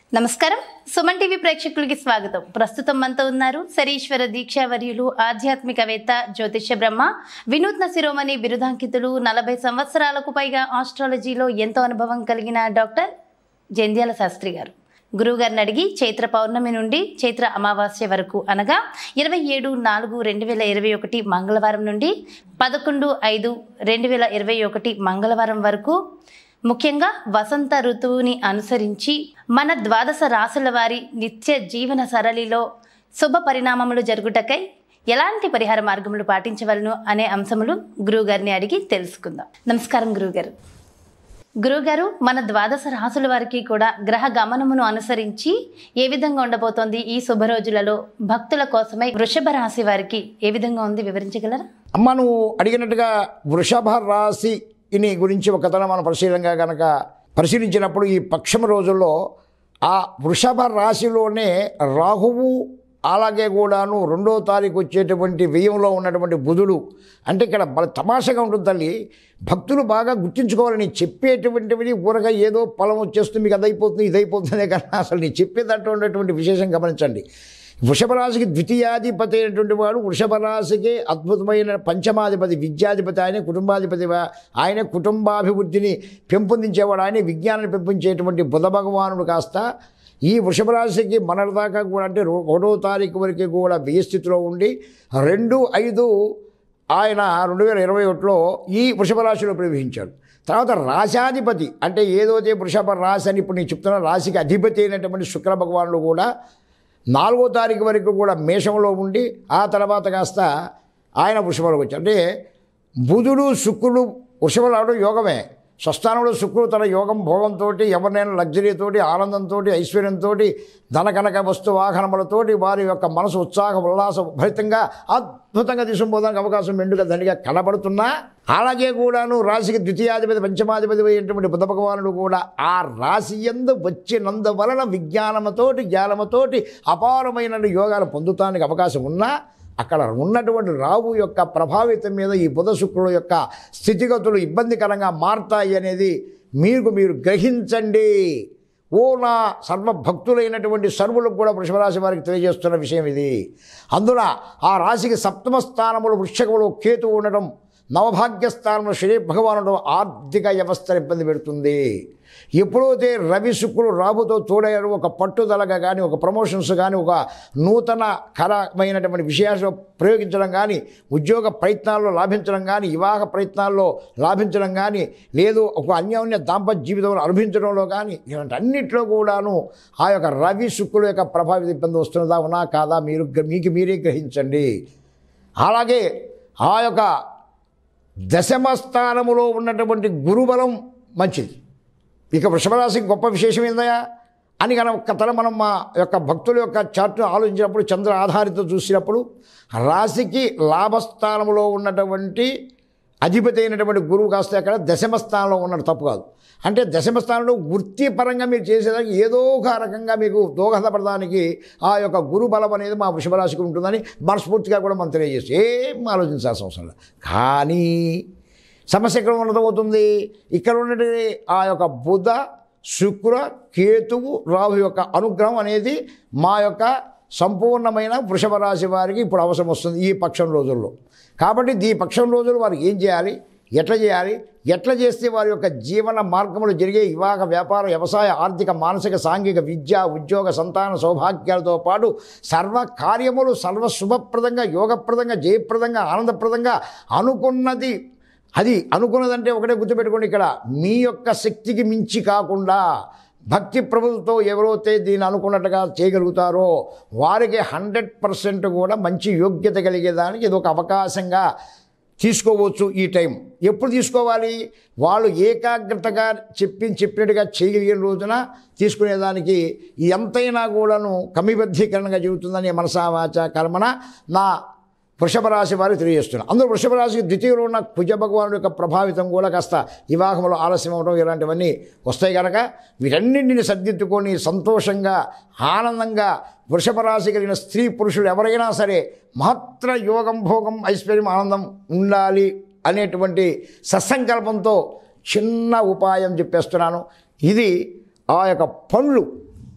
నమస్కారం సుమన్ టీవీ ప్రేక్షకులకి స్వాగతం ప్రస్తుతం మనతో ఉన్నారు శరీశ్వర దీక్షావర్యులు ఆధ్యాత్మికవేత్త జ్యోతిష బ్రహ్మ వినూత్న శిరోమణి బిరుదాంకితులు నలభై సంవత్సరాలకు పైగా ఆస్ట్రాలజీలో ఎంతో అనుభవం కలిగిన డాక్టర్ జంధ్యాల శాస్త్రి గారు గురువుగారిని అడిగి చైత్ర పౌర్ణమి నుండి చైత్ర అమావాస్య వరకు అనగా ఇరవై ఏడు నాలుగు రెండు వేల ఇరవై ఒకటి మంగళవారం నుండి పదకొండు ఐదు రెండు వేల ఇరవై ఒకటి మంగళవారం వరకు ముఖ్యంగా వసంత ఋతువుని అనుసరించి మన ద్వాదశ రాసుల వారి నిత్య జీవన సరళిలో శుభ పరిణామములు జరుగుటకై ఎలాంటి పరిహార మార్గములు పాటించవలను అనే అంశములు గురువుగారిని అడిగి తెలుసుకుందాం నమస్కారం గురువుగారు గురువుగారు మన ద్వాదశ రాసుల వారికి కూడా గ్రహ గమనమును అనుసరించి ఏ విధంగా ఉండబోతోంది ఈ శుభ రోజులలో భక్తుల కోసమై వృషభ రాశి వారికి ఏ విధంగా ఉంది వివరించగలరా అమ్మ నువ్వు అడిగినట్టుగా వృషభ రాశిని గురించి ఒక కథను మనం పరిశీలనగా కనుక పరిశీలించినప్పుడు ఈ పక్షమ రోజుల్లో ఆ వృషభ రాశిలోనే రాహువు అలాగే కూడాను రెండో తారీఖు వచ్చేటువంటి వ్యయంలో ఉన్నటువంటి బుధుడు అంటే ఇక్కడ బల తమాషగా ఉంటుంది తల్లి భక్తులు బాగా గుర్తించుకోవాలని చెప్పేటువంటివి ఊరగా ఏదో పొలం వచ్చేస్తుంది మీకు అదైపోతుంది ఇదైపోతుంది కన్నా అసలు నీ చెప్పే దాంట్లో ఉన్నటువంటి విశేషం గమనించండి వృషభ రాశికి ద్వితీయాధిపతి అయినటువంటి వాడు వృషభ రాశికి అద్భుతమైన పంచమాధిపతి విద్యాధిపతి ఆయన కుటుంబాధిపతి వా- ఆయన కుటుంబాభివృద్ధిని పెంపొందించేవాడు ఆయన విజ్ఞానాన్ని పెంపొందించేటువంటి బుధ భగవానుడు కాస్త ఈ వృషభ రాశికి మొన్నటిదాకా కూడా అంటే రో- ఒకటో తారీఖు వరకు కూడా వ్యయ స్థితిలో ఉండి రెండు ఐదు ఆయన రెండు వేల ఇరవై ఒకటిలో ఈ వృషభ రాశిలో ప్రవేశించాడు తర్వాత రాశాధిపతి అంటే ఏదైతే వృషభ రాశి అని ఇప్పుడు నేను చెప్తున్నా రాశికి అధిపతి అయినటువంటి శుక్ర భగవానుడు కూడా నాలుగో తారీఖు వరకు కూడా మేషంలో ఉండి ఆ తర్వాత కాస్త ఆయన వృషభంలోకి వచ్చారు అంటే బుధుడు శుక్రుడు వృషభం రావడం యోగమే స్వస్థానంలో శుక్రుడు తన యోగం భోగంతో ఎవరినైనా లగ్జరీతోటి ఆనందంతో ఐశ్వర్యంతో ధన కనక వస్తు వాహనములతోటి వారి యొక్క మనసు ఉత్సాహం ఉల్లాసం భరితంగా అద్భుతంగా తీసుకుపోదానికి అవకాశం మెండుగా దండిగా కనబడుతున్నా అలాగే కూడాను రాశికి ద్వితీయాధిపతి పంచమాధిపతి అయినటువంటి బుధ భగవానుడు కూడా ఆ రాశి ఎందు వచ్చినందువలన విజ్ఞానముతోటి జ్ఞానముతోటి అపారమైన యోగాలు పొందుతానికి అవకాశం ఉన్నా అక్కడ ఉన్నటువంటి రావు యొక్క ప్రభావితం మీద ఈ బుధ శుక్రుడు యొక్క స్థితిగతులు ఇబ్బందికరంగా మారతాయి అనేది మీకు మీరు గ్రహించండి ఓ నా సర్వభక్తులైనటువంటి సర్వులకు కూడా వృషభరాశి వారికి తెలియజేస్తున్న విషయం ఇది అందున ఆ రాశికి సప్తమ స్థానములు వృక్షకములు కేతు ఉండడం నవభాగ్య స్థానంలో శని భగవానుడు ఆర్థిక వ్యవస్థను ఇబ్బంది పెడుతుంది ఎప్పుడైతే రవి శుక్రుడు రాబుతో తోడయ్యారు ఒక పట్టుదలగా కానీ ఒక ప్రమోషన్స్ కానీ ఒక నూతన కరమైనటువంటి విషయాలు ప్రయోగించడం కానీ ఉద్యోగ ప్రయత్నాల్లో లాభించడం కానీ వివాహ ప్రయత్నాల్లో లాభించడం కానీ లేదు ఒక అన్యోన్య దాంపత్య జీవితంలో అనుభవించడంలో కానీ ఇలాంటి అన్నిట్లో కూడాను ఆ యొక్క రవి శుక్రుడు యొక్క ప్రభావిత ఇబ్బంది వస్తున్నదా అవునా కాదా మీరు మీకు మీరే గ్రహించండి అలాగే ఆ యొక్క దశమ స్థానములో ఉన్నటువంటి గురుబలం మంచిది ఇక వృషభరాశికి గొప్ప విశేషం ఏందయా అని కనుక ఒక్కతల మనం మా యొక్క భక్తుల యొక్క చార్ట్ను ఆలోచించినప్పుడు చంద్ర ఆధారిత చూసినప్పుడు రాశికి లాభస్థానంలో ఉన్నటువంటి అధిపతి అయినటువంటి గురువు కాస్త అక్కడ దశమ స్థానంలో ఉన్నాడు తప్పు కాదు అంటే దశమ స్థానంలో వృత్తిపరంగా మీరు చేసేదానికి ఏదో ఒక రకంగా మీకు దోహదపడడానికి ఆ యొక్క గురు బలం అనేది మా వృషభరాశికి ఉంటుందని మనస్ఫూర్తిగా కూడా మనం తెలియజేసి ఏం ఆలోచించాల్సిన అవసరం లేదు కానీ సమస్య ఎక్కడ ఉన్నదవుతుంది ఇక్కడ ఉన్నటువంటి ఆ యొక్క బుధ శుక్ర కేతువు రాహు యొక్క అనుగ్రహం అనేది మా యొక్క సంపూర్ణమైన వృషభ రాశి వారికి ఇప్పుడు అవసరం వస్తుంది ఈ పక్షం రోజుల్లో కాబట్టి ఈ పక్షం రోజులు వారు ఏం చేయాలి ఎట్లా చేయాలి ఎట్లా చేస్తే వారి యొక్క జీవన మార్గములు జరిగే వివాహ వ్యాపార వ్యవసాయ ఆర్థిక మానసిక సాంఘిక విద్య ఉద్యోగ సంతాన సౌభాగ్యాలతో పాటు సర్వ కార్యములు సర్వ శుభప్రదంగా యోగప్రదంగా జయప్రదంగా ఆనందప్రదంగా అనుకున్నది అది అనుకున్నదంటే ఒకటే గుర్తుపెట్టుకోండి ఇక్కడ మీ యొక్క శక్తికి మించి కాకుండా భక్తి ప్రభుత్వంతో ఎవరైతే దీన్ని అనుకున్నట్టుగా చేయగలుగుతారో వారికి హండ్రెడ్ పర్సెంట్ కూడా మంచి యోగ్యత కలిగేదానికి ఇది ఒక అవకాశంగా తీసుకోవచ్చు ఈ టైం ఎప్పుడు తీసుకోవాలి వాళ్ళు ఏకాగ్రతగా చెప్పి చెప్పినట్టుగా చేయగలిగిన రోజున తీసుకునేదానికి ఎంతైనా కూడాను కమిబద్ధీకరణగా జరుగుతుందని మనసా వాచ కర్మన నా వృషభ రాశి వారు తెలియజేస్తున్నారు అందరూ వృషభ రాశికి ద్వితీయంలో ఉన్న కుజ భగవానుడు యొక్క ప్రభావితం కూడా కాస్త వివాహంలో ఆలస్యం అవడం ఇలాంటివన్నీ వస్తాయి కనుక వీటన్నింటిని సర్దిద్దుకొని సంతోషంగా ఆనందంగా వృషభ రాశి కలిగిన స్త్రీ పురుషులు ఎవరైనా సరే మహత్తర యోగం భోగం ఐశ్వర్యం ఆనందం ఉండాలి అనేటువంటి సత్సంకల్పంతో చిన్న ఉపాయం చెప్పేస్తున్నాను ఇది ఆ యొక్క పండ్లు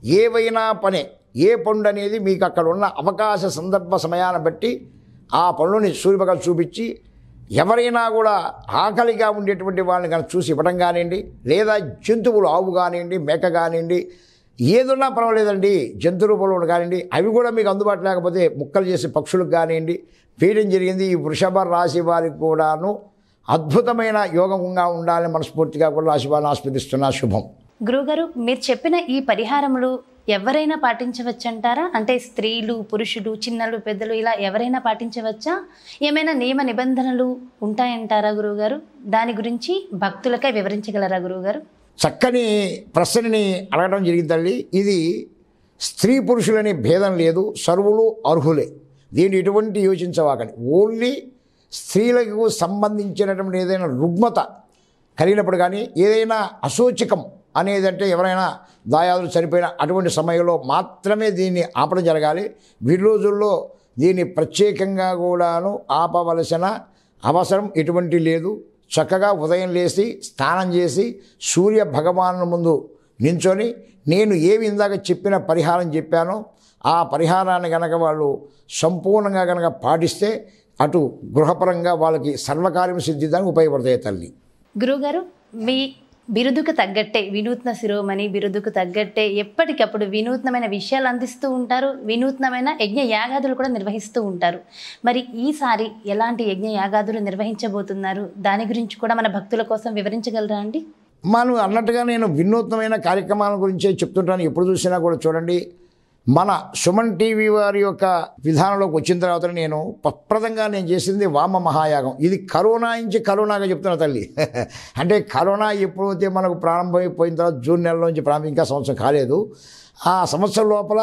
ఏవైనా పనే ఏ పండు అనేది మీకు అక్కడ ఉన్న అవకాశ సందర్భ సమయాన్ని బట్టి ఆ పనులని సూర్యపగలు చూపించి ఎవరైనా కూడా ఆకలిగా ఉండేటువంటి వాళ్ళని కనుక చూసి ఇవ్వడం కానివ్వండి లేదా జంతువులు ఆవు కానివ్వండి మేక కానివ్వండి ఏదున్నా పర్వాలేదండి జంతు రూపంలో కానివ్వండి అవి కూడా మీకు అందుబాటు లేకపోతే ముక్కలు చేసే పక్షులకు కానివ్వండి వేయడం జరిగింది ఈ వృషభ రాశి వారికి కూడాను అద్భుతమైన యోగంగా ఉండాలని మనస్ఫూర్తిగా కూడా రాశి వారిని ఆస్వాదిస్తున్నా శుభం గురుగారు మీరు చెప్పిన ఈ పరిహారములు ఎవరైనా పాటించవచ్చంటారా అంటే స్త్రీలు పురుషులు చిన్నలు పెద్దలు ఇలా ఎవరైనా పాటించవచ్చా ఏమైనా నియమ నిబంధనలు ఉంటాయంటారా గురువుగారు దాని గురించి భక్తులకై వివరించగలరా గురువుగారు చక్కని ప్రశ్నని అడగడం జరిగింది తల్లి ఇది స్త్రీ పురుషులని భేదం లేదు సర్వులు అర్హులే దీన్ని ఎటువంటి యోచించవాకండి ఓన్లీ స్త్రీలకు సంబంధించినటువంటి ఏదైనా రుగ్మత కలిగినప్పుడు కానీ ఏదైనా అసూచికం అనేది అంటే ఎవరైనా దాయాదులు చనిపోయిన అటువంటి సమయంలో మాత్రమే దీన్ని ఆపడం జరగాలి వీరి రోజుల్లో దీన్ని ప్రత్యేకంగా కూడాను ఆపవలసిన అవసరం ఎటువంటి లేదు చక్కగా ఉదయం లేచి స్నానం చేసి సూర్య భగవాను ముందు నించొని నేను ఏమి ఇందాక చెప్పిన పరిహారం చెప్పానో ఆ పరిహారాన్ని కనుక వాళ్ళు సంపూర్ణంగా కనుక పాటిస్తే అటు గృహపరంగా వాళ్ళకి సర్వకార్యం సిద్ధిదానికి ఉపయోగపడతాయి తల్లి గురువుగారు మీ బిరుదుకు తగ్గట్టే వినూత్న శిరోమణి బిరుదుకు తగ్గట్టే ఎప్పటికప్పుడు వినూత్నమైన విషయాలు అందిస్తూ ఉంటారు వినూత్నమైన యజ్ఞ యాగాదులు కూడా నిర్వహిస్తూ ఉంటారు మరి ఈసారి ఎలాంటి యజ్ఞ యాగాదులు నిర్వహించబోతున్నారు దాని గురించి కూడా మన భక్తుల కోసం వివరించగలరా అండి మనం అన్నట్టుగా నేను వినూత్నమైన కార్యక్రమాల గురించే చెప్తుంటాను ఎప్పుడు చూసినా కూడా చూడండి మన సుమన్ టీవీ వారి యొక్క విధానంలోకి వచ్చిన తర్వాత నేను ప్రప్రదంగా నేను చేసింది వామ మహాయాగం ఇది కరోనా నుంచి కరోనాగా చెప్తున్నా తల్లి అంటే కరోనా ఎప్పుడైతే మనకు ప్రారంభమైపోయిన తర్వాత జూన్ నెల నుంచి ప్రారంభం ఇంకా సంవత్సరం కాలేదు ఆ సంవత్సరం లోపల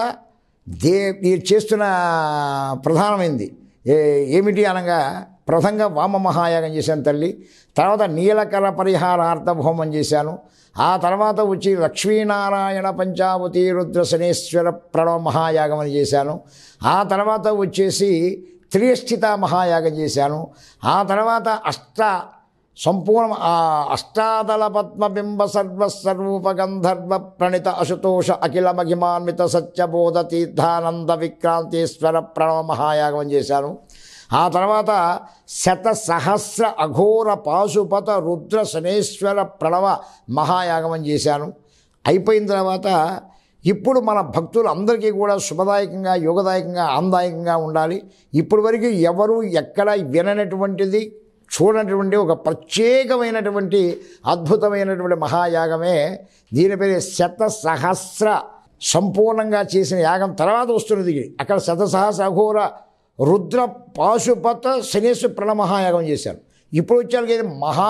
దే మీరు చేస్తున్న ప్రధానమైంది ఏ ఏమిటి అనగా ప్రథంగా వామ మహాయాగం చేశాను తల్లి తర్వాత నీలకర పరిహారార్థ హోమం చేశాను ఆ తర్వాత వచ్చి లక్ష్మీనారాయణ పంచావతి రుద్ర శనేశ్వర ప్రణవ మహాయాగం అని చేశాను ఆ తర్వాత వచ్చేసి త్రియష్ఠిత మహాయాగం చేశాను ఆ తర్వాత అష్ట సంపూర్ణ ఆ అష్టాదల పద్మబింబ సర్వ సర్వూపగంధర్వ ప్రణిత అశుతోష అఖిల మహిమాన్విత సత్యబోధ తీర్థానంద విక్రాంతేశ్వర ప్రణవ మహాయాగం చేశాను ఆ తర్వాత శత సహస్ర అఘోర పాశుపత రుద్ర శనేశ్వర ప్రణవ మహాయాగమం చేశాను అయిపోయిన తర్వాత ఇప్పుడు మన భక్తులు అందరికీ కూడా శుభదాయకంగా యోగదాయకంగా ఆనందాయకంగా ఉండాలి ఇప్పటి వరకు ఎవరు ఎక్కడ విననటువంటిది చూడనటువంటి ఒక ప్రత్యేకమైనటువంటి అద్భుతమైనటువంటి మహాయాగమే దీని పేరు శత సహస్ర సంపూర్ణంగా చేసిన యాగం తర్వాత వస్తున్నది ఇది. అక్కడ శత సహస్ర అఘోర రుద్ర పాశుపత శనేశ్వర ప్రణమహాయాగం చేశారు ఇప్పుడు వచ్చారు కదా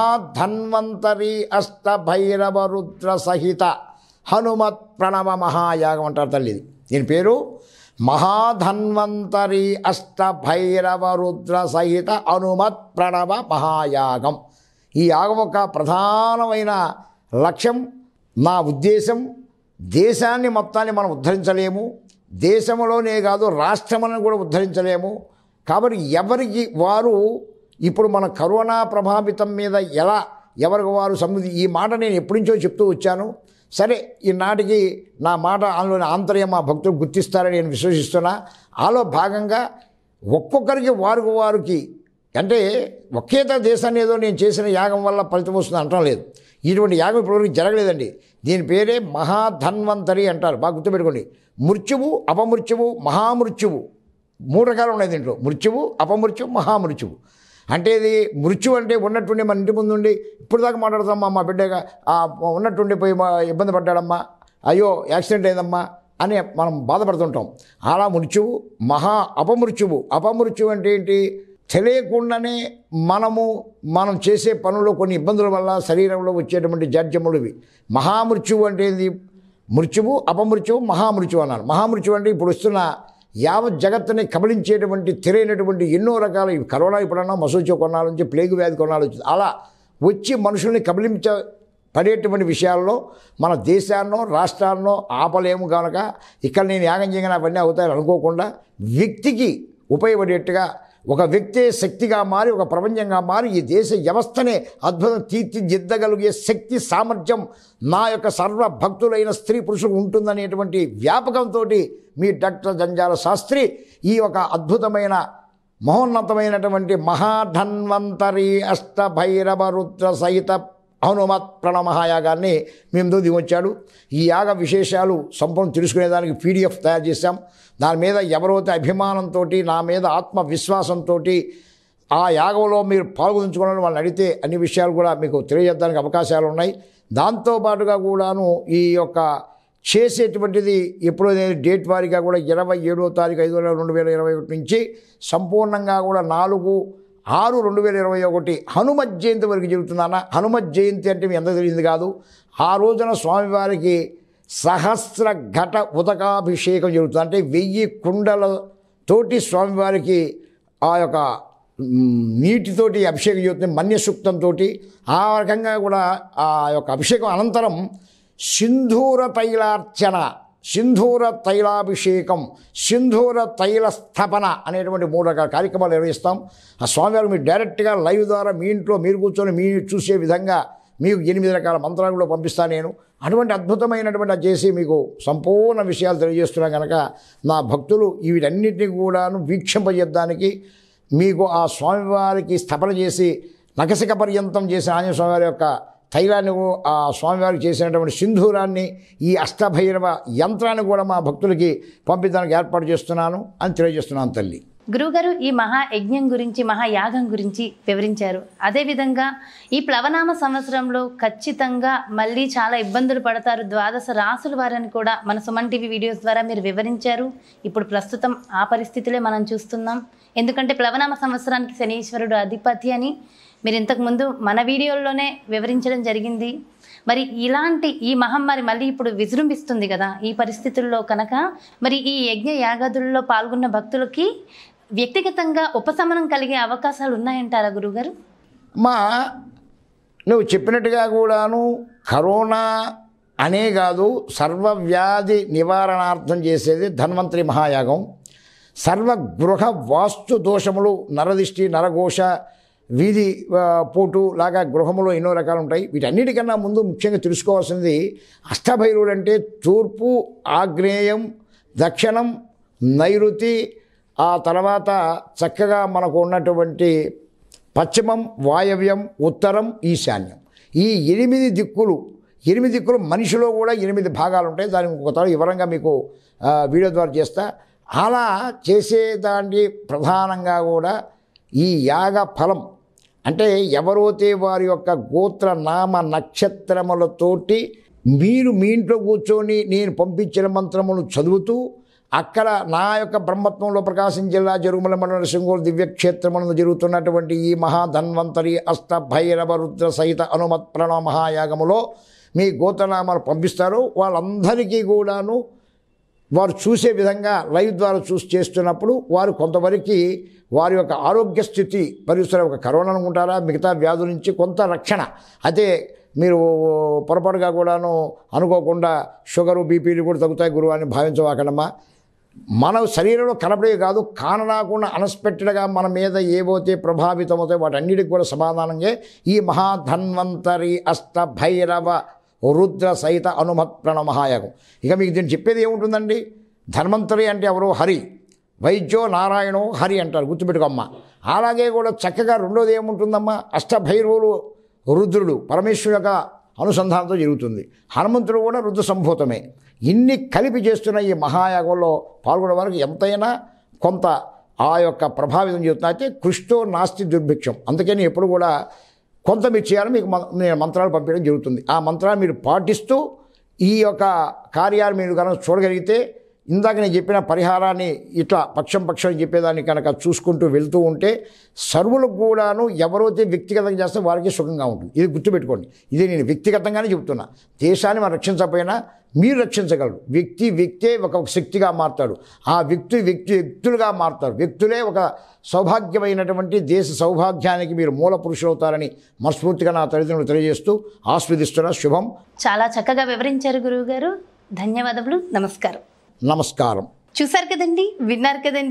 మహాధన్వంతరి అష్ట భైరవ రుద్ర సహిత హనుమత్ ప్రణవ మహాయాగం అంటారు తల్లి ఇది దీని పేరు మహాధన్వంతరి అష్ట భైరవ రుద్ర సహిత హనుమత్ ప్రణవ మహాయాగం ఈ యాగం యొక్క ప్రధానమైన లక్ష్యం నా ఉద్దేశం దేశాన్ని మొత్తాన్ని మనం ఉద్ధరించలేము దేశంలోనే కాదు రాష్ట్రములను కూడా ఉద్ధరించలేము కాబట్టి ఎవరికి వారు ఇప్పుడు మన కరోనా ప్రభావితం మీద ఎలా ఎవరికి వారు సమృద్ధి ఈ మాట నేను ఎప్పటి నుంచో చెప్తూ వచ్చాను సరే ఈనాటికి నా మాట అందులోని ఆంతర్యం మా భక్తులు గుర్తిస్తారని నేను విశ్వసిస్తున్నా ఆలో భాగంగా ఒక్కొక్కరికి వారికి వారికి అంటే ఒకేత దేశాన్ని ఏదో నేను చేసిన యాగం వల్ల ఫలితం వస్తుంది అంటం లేదు ఇటువంటి యాగం ఇప్పటివరకు జరగలేదండి దీని పేరే మహాధన్వంతరి అంటారు బాగా గుర్తుపెట్టుకోండి మృత్యువు అపమృత్యువు మహామృత్యువు మూడు రకాలు ఉన్నాయి దీంట్లో మృత్యువు అపమృత్యువు మహామృత్యువు అంటే ఇది మృత్యు అంటే ఉన్నట్టుండి మన ఇంటి ముందు ఉండి ఇప్పుడు దాకా మాట్లాడుతామా మా బిడ్డగా ఆ ఉన్నట్టుండి పోయి మా ఇబ్బంది పడ్డాడమ్మా అయ్యో యాక్సిడెంట్ అయిందమ్మా అని మనం బాధపడుతుంటాం అలా మృత్యువు మహా అపమృత్యువు అపమృత్యువు అంటే ఏంటి తెలియకుండానే మనము మనం చేసే పనుల్లో కొన్ని ఇబ్బందుల వల్ల శరీరంలో వచ్చేటువంటి జాడ్యములు ఇవి మహామృత్యువు అంటే ఏంది మృత్యువు అపమృత్యువు మహామృత్యువు అన్నారు మహామృత్యువు అంటే ఇప్పుడు వస్తున్న యావత్ జగత్తుని కబలించేటువంటి తెలియనటువంటి ఎన్నో రకాల ఇవి కరోనా ఇప్పుడన్నా మసూచి కొన్నాళ్ళ నుంచి ప్లేగు వ్యాధి కొన్నాళ్ళు వచ్చింది అలా వచ్చి మనుషుల్ని కబలించ పడేటువంటి విషయాల్లో మన దేశాన్నో రాష్ట్రాన్నో ఆపలేము కనుక ఇక్కడ నేను యాగం చేయగానే అవన్నీ అవుతాయని అనుకోకుండా వ్యక్తికి ఉపయోగపడేట్టుగా ఒక వ్యక్తే శక్తిగా మారి ఒక ప్రపంచంగా మారి ఈ దేశ వ్యవస్థనే అద్భుతం తీర్చిదిద్దగలిగే శక్తి సామర్థ్యం నా యొక్క సర్వ భక్తులైన స్త్రీ పురుషులు ఉంటుందనేటువంటి వ్యాపకంతో మీ డాక్టర్ జంజాల శాస్త్రి ఈ ఒక అద్భుతమైన మహోన్నతమైనటువంటి మహాధన్వంతరి అష్టభైరవ రుద్ర సహిత హనుమత్ ప్రణమహాయాగాన్ని మేము ముందు దిగొచ్చాడు ఈ యాగ విశేషాలు సంపూర్ణ తెలుసుకునేదానికి పీడిఎఫ్ తయారు చేశాం దాని మీద ఎవరైతే అభిమానంతో నా మీద ఆత్మవిశ్వాసంతో ఆ యాగంలో మీరు పాల్గొంచుకోవాలని వాళ్ళని అడిగితే అన్ని విషయాలు కూడా మీకు తెలియజేయడానికి అవకాశాలు ఉన్నాయి దాంతోపాటుగా కూడాను ఈ యొక్క చేసేటువంటిది ఎప్పుడో నేను డేట్ వారీగా కూడా ఇరవై ఏడో తారీఖు ఐదు వేల రెండు వేల ఇరవై ఒకటి నుంచి సంపూర్ణంగా కూడా నాలుగు ఆరు రెండు వేల ఇరవై ఒకటి హనుమత్ జయంతి వరకు జరుగుతుందన్న హనుమత్ జయంతి అంటే మీ ఎంత తెలియదు కాదు ఆ రోజున స్వామివారికి సహస్ర ఘట ఉదకాభిషేకం జరుగుతుంది అంటే వెయ్యి కుండలతోటి స్వామివారికి ఆ యొక్క మ్, నీటితోటి అభిషేకం జరుగుతుంది మన్యసూక్తంతో ఆ రకంగా కూడా ఆ యొక్క అభిషేకం అనంతరం సింధూర తైలార్చన సింధూర తైలాభిషేకం సింధూర తైల స్థాపన అనేటువంటి మూడు రకాల కార్యక్రమాలు నిర్వహిస్తాం ఆ స్వామివారు మీరు డైరెక్ట్గా లైవ్ ద్వారా మీ ఇంట్లో మీరు కూర్చొని మీరు చూసే విధంగా మీకు ఎనిమిది రకాల మంత్రాలు కూడా పంపిస్తాను నేను అటువంటి అద్భుతమైనటువంటి అది చేసి మీకు సంపూర్ణ విషయాలు తెలియజేస్తున్నాం కనుక నా భక్తులు వీటన్నిటిని కూడాను వీక్షింపజేయడానికి మీకు ఆ స్వామివారికి స్థాపన చేసి నకసిక పర్యంతం చేసిన ఆంజనేయ స్వామివారి యొక్క తైలాన్ని ఆ స్వామివారికి చేసినటువంటి సింధూరాన్ని ఈ అష్టభైరవ యంత్రాన్ని కూడా మా భక్తులకి పంపించడానికి ఏర్పాటు చేస్తున్నాను అని తెలియజేస్తున్నాను తల్లి గురుగారు ఈ మహా యజ్ఞం గురించి మహాయాగం గురించి వివరించారు అదేవిధంగా ఈ ప్లవనామ సంవత్సరంలో ఖచ్చితంగా మళ్ళీ చాలా ఇబ్బందులు పడతారు ద్వాదశ రాసుల వారని కూడా మన సుమన్ టీవీ వీడియోస్ ద్వారా మీరు వివరించారు ఇప్పుడు ప్రస్తుతం ఆ పరిస్థితులే మనం చూస్తున్నాం ఎందుకంటే ప్లవనామ సంవత్సరానికి శనీశ్వరుడు అధిపతి అని మీరు ఇంతకుముందు మన వీడియోల్లోనే వివరించడం జరిగింది మరి ఇలాంటి ఈ మహమ్మారి మళ్ళీ ఇప్పుడు విజృంభిస్తుంది కదా ఈ పరిస్థితుల్లో కనుక మరి ఈ యజ్ఞ యాగాదుల్లో పాల్గొన్న భక్తులకి వ్యక్తిగతంగా ఉపశమనం కలిగే అవకాశాలు ఉన్నాయంటారా గురుగారు మా నువ్వు చెప్పినట్టుగా కూడాను కరోనా అనే కాదు సర్వవ్యాధి నివారణార్థం చేసేది ధన్వంతరి మహాయాగం సర్వ గృహ వాస్తు దోషములు నరదిష్టి నరఘోష వీధి ఆ, పోటు లాగా గృహములో ఎన్నో రకాలు ఉంటాయి వీటన్నిటికన్నా ముందు ముఖ్యంగా తెలుసుకోవాల్సింది అష్టభైరుడు అంటే తూర్పు ఆగ్నేయం దక్షిణం నైరుతి ఆ తర్వాత చక్కగా మనకు ఉన్నటువంటి పశ్చిమం వాయవ్యం ఉత్తరం ఈశాన్యం ఈ ఎనిమిది దిక్కులు ఎనిమిది దిక్కులు మనిషిలో కూడా ఎనిమిది భాగాలు ఉంటాయి దానికి ఒక తర వివరంగా మీకు ఆ, వీడియో ద్వారా చేస్తా అలా చేసేదాన్ని ప్రధానంగా కూడా ఈ యాగ ఫలం అంటే ఎవరైతే వారి యొక్క గోత్ర నామ నక్షత్రములతోటి మీరు మీ ఇంట్లో కూర్చొని నేను పంపించిన మంత్రములు చదువుతూ అక్కడ నా యొక్క బ్రహ్మత్వంలో ప్రకాశం జిల్లా జరుగుమల మండల సింగూరు దివ్యక్షేత్రములను జరుగుతున్నటువంటి ఈ మహాధన్వంతరి అష్ట భైరవ రుద్ర సహిత అనుమత్ ప్రణవ మహాయాగములో మీ గోత్రనామాలు పంపిస్తారు వాళ్ళందరికీ కూడాను వారు చూసే విధంగా లైవ్ ద్వారా చూసి చేస్తున్నప్పుడు వారు కొంతవరకు వారి యొక్క ఆరోగ్య స్థితి పరిస్థితులు ఒక కరోనా అనుకుంటారా మిగతా వ్యాధుల నుంచి కొంత రక్షణ అయితే మీరు పొరపాటుగా కూడాను అనుకోకుండా షుగరు బీపీలు కూడా తగ్గుతాయి గురువు అని భావించవాకడమ్మా మన శరీరంలో కనపడేవి కాదు కానరాకుండా అన్ఎక్స్పెక్టెడ్గా మన మీద ఏవైతే ప్రభావితమవుతాయి వాటన్నిటికి కూడా సమాధానంగా ఈ మహాధన్వంతరి అష్ట భైరవ రుద్ర సహిత అనుమత్ ప్రణవ మహాయాగం ఇక మీకు దీన్ని చెప్పేది ఏముంటుందండి ధన్వంతరి అంటే ఎవరు హరి వైద్యో నారాయణో హరి అంటారు గుర్తుపెట్టుకోమ్మ అలాగే కూడా చక్కగా రెండోది ఏముంటుందమ్మా అష్టభైరవులు రుద్రుడు పరమేశ్వరు యొక్క అనుసంధానంతో జరుగుతుంది హనుమంతుడు కూడా రుద్ర సంభూతమే ఇన్ని కలిపి చేస్తున్న ఈ మహాయాగంలో పాల్గొనే వారికి ఎంతైనా కొంత ఆ యొక్క ప్రభావితం చెబుతున్నా అయితే కృష్ణో నాస్తి దుర్భిక్షం అందుకని ఎప్పుడు కూడా కొంత మీరు చేయాలని మీకు మం- నేను మంత్రాలు పంపించడం జరుగుతుంది ఆ మంత్రాలు మీరు పాటిస్తూ ఈ యొక్క కార్యాలు మీరు కనుక చూడగలిగితే ఇందాక నేను చెప్పిన పరిహారాన్ని ఇట్లా పక్షం పక్షం చెప్పేదాన్ని కనుక చూసుకుంటూ వెళ్తూ ఉంటే సర్వులకు కూడాను ఎవరైతే వ్యక్తిగతంగా చేస్తే వారికి సుఖంగా ఉంటుంది ఇది గుర్తుపెట్టుకోండి ఇది నేను వ్యక్తిగతంగానే చెబుతున్నా దేశాన్ని మనం రక్షించకపోయినా మీరు రక్షించగలరు వ్యక్తి వ్యక్తే ఒక శక్తిగా మారుతాడు ఆ వ్యక్తి వ్యక్తి వ్యక్తులుగా మారుతారు వ్యక్తులే ఒక సౌభాగ్యమైనటువంటి దేశ సౌభాగ్యానికి మీరు మూల పురుషులు అవుతారని మనస్ఫూర్తిగా నా తల్లిదండ్రులు తెలియజేస్తూ ఆస్వాదిస్తున్న శుభం చాలా చక్కగా వివరించారు గురువుగారు ధన్యవాదములు నమస్కారం నమస్కారం చూశారు కదండి విన్నారు కదండి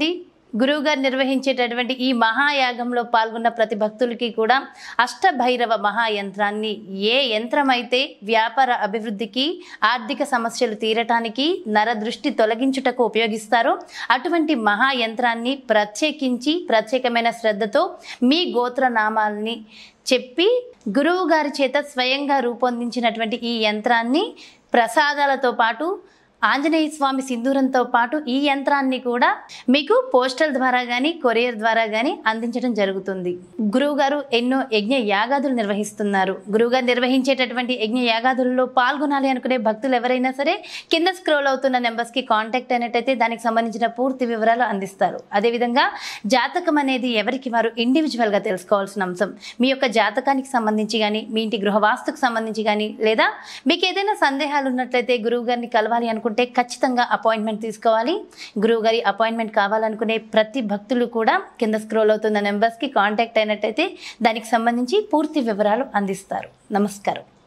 గురువుగారు నిర్వహించేటటువంటి ఈ మహాయాగంలో పాల్గొన్న ప్రతి భక్తులకి కూడా అష్టభైరవ మహాయంత్రాన్ని ఏ యంత్రం అయితే వ్యాపార అభివృద్ధికి ఆర్థిక సమస్యలు తీరటానికి నరదృష్టి తొలగించుటకు ఉపయోగిస్తారో అటువంటి మహాయంత్రాన్ని ప్రత్యేకించి ప్రత్యేకమైన శ్రద్ధతో మీ గోత్ర నామాల్ని చెప్పి గురువు గారి చేత స్వయంగా రూపొందించినటువంటి ఈ యంత్రాన్ని ప్రసాదాలతో పాటు ఆంజనేయ స్వామి సింధూరంతో పాటు ఈ యంత్రాన్ని కూడా మీకు పోస్టల్ ద్వారా కానీ కొరియర్ ద్వారా కానీ అందించడం జరుగుతుంది గురువుగారు ఎన్నో యజ్ఞ యాగాదులు నిర్వహిస్తున్నారు గురువుగారు నిర్వహించేటటువంటి యజ్ఞ యాగాదులలో పాల్గొనాలి అనుకునే భక్తులు ఎవరైనా సరే కింద స్క్రోల్ అవుతున్న నెంబర్స్కి కాంటాక్ట్ అయినట్టయితే దానికి సంబంధించిన పూర్తి వివరాలు అందిస్తారు అదేవిధంగా జాతకం అనేది ఎవరికి వారు ఇండివిజువల్గా తెలుసుకోవాల్సిన అంశం మీ యొక్క జాతకానికి సంబంధించి కానీ మీ ఇంటి గృహవాస్తుకు సంబంధించి కానీ లేదా మీకు ఏదైనా సందేహాలు ఉన్నట్లయితే గురువు గారిని కలవాలి అనుకుంటే ఖచ్చితంగా అపాయింట్మెంట్ తీసుకోవాలి గురువు గారి అపాయింట్మెంట్ కావాలనుకునే ప్రతి భక్తులు కూడా కింద స్క్రోల్ అవుతున్న నెంబర్స్కి కాంటాక్ట్ అయినట్టయితే దానికి సంబంధించి పూర్తి వివరాలు అందిస్తారు నమస్కారం